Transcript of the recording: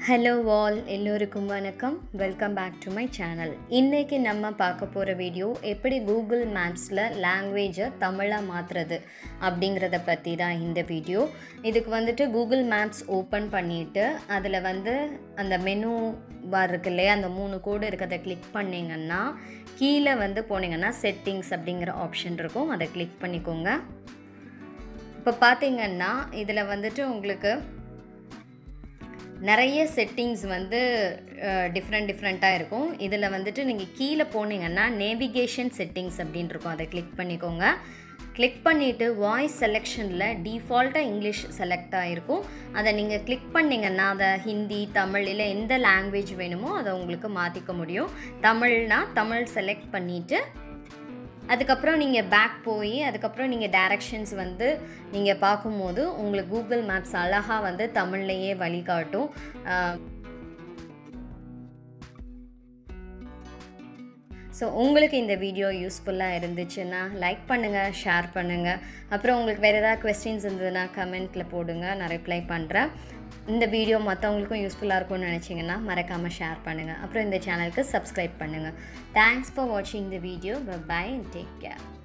hello all எல்லோருக்கும் வணக்கம் welcome back to my channel இன்றைக்கி நம்ம பார்க்க போகிற வீடியோ எப்படி கூகுள் மேப்ஸில் லாங்குவேஜை தமிழாக மாற்றுறது அப்படிங்கிறத பற்றி தான் இந்த வீடியோ இதுக்கு வந்துட்டு கூகுள் மேப்ஸ் ஓப்பன் பண்ணிவிட்டு அதில் வந்து அந்த மெனு பார் இருக்கு இல்லையா அந்த மூணு கோடு இருக்கிறத கிளிக் பண்ணிங்கன்னா கீழே வந்து போனீங்கன்னா செட்டிங்ஸ் அப்படிங்கிற ஆப்ஷன் இருக்கும் அதை கிளிக் பண்ணிக்கோங்க இப்போ பார்த்தீங்கன்னா இதில் வந்துட்டு உங்களுக்கு நிறைய செட்டிங்ஸ் வந்து டிஃப்ரெண்ட் டிஃப்ரெண்ட்டாக இருக்கும் இதில் வந்துட்டு நீங்கள் கீழே போனீங்கன்னா நேவிகேஷன் செட்டிங்ஸ் அப்படின்னு இருக்கும் அதை கிளிக் பண்ணிக்கோங்க கிளிக் பண்ணிவிட்டு வாய்ஸ் செலெக்ஷனில் டிஃபால்ட்டாக இங்கிலீஷ் செலக்ட் ஆகிருக்கும் அதை நீங்கள் கிளிக் பண்ணிங்கன்னா அதை ஹிந்தி தமிழ் இல்லை எந்த லாங்குவேஜ் வேணுமோ அதை உங்களுக்கு மாற்றிக்க முடியும் தமிழ்னா தமிழ் செலக்ட் பண்ணிவிட்டு அதுக்கப்புறம் நீங்கள் பேக் போய் அதுக்கப்புறம் நீங்கள் டைரக்ஷன்ஸ் வந்து நீங்கள் பார்க்கும்போது உங்களுக்கு கூகுள் மேப்ஸ் அழகாக வந்து தமிழ்லையே வழிகாட்டும் ஸோ உங்களுக்கு இந்த வீடியோ யூஸ்ஃபுல்லாக இருந்துச்சுன்னா லைக் பண்ணுங்கள் ஷேர் பண்ணுங்கள் அப்புறம் உங்களுக்கு வேறு ஏதாவது கொஸ்டின்ஸ் இருந்ததுன்னா கமெண்ட்டில் போடுங்க நான் ரிப்ளை பண்ணுறேன் இந்த வீடியோ மற்றவங்களுக்கும் யூஸ்ஃபுல்லாக இருக்கும்னு நினச்சிங்கன்னா மறக்காமல் ஷேர் பண்ணுங்கள் அப்புறம் இந்த சேனலுக்கு சப்ஸ்கிரைப் பண்ணுங்கள் தேங்க்ஸ் ஃபார் வாட்சிங் the video bye and take care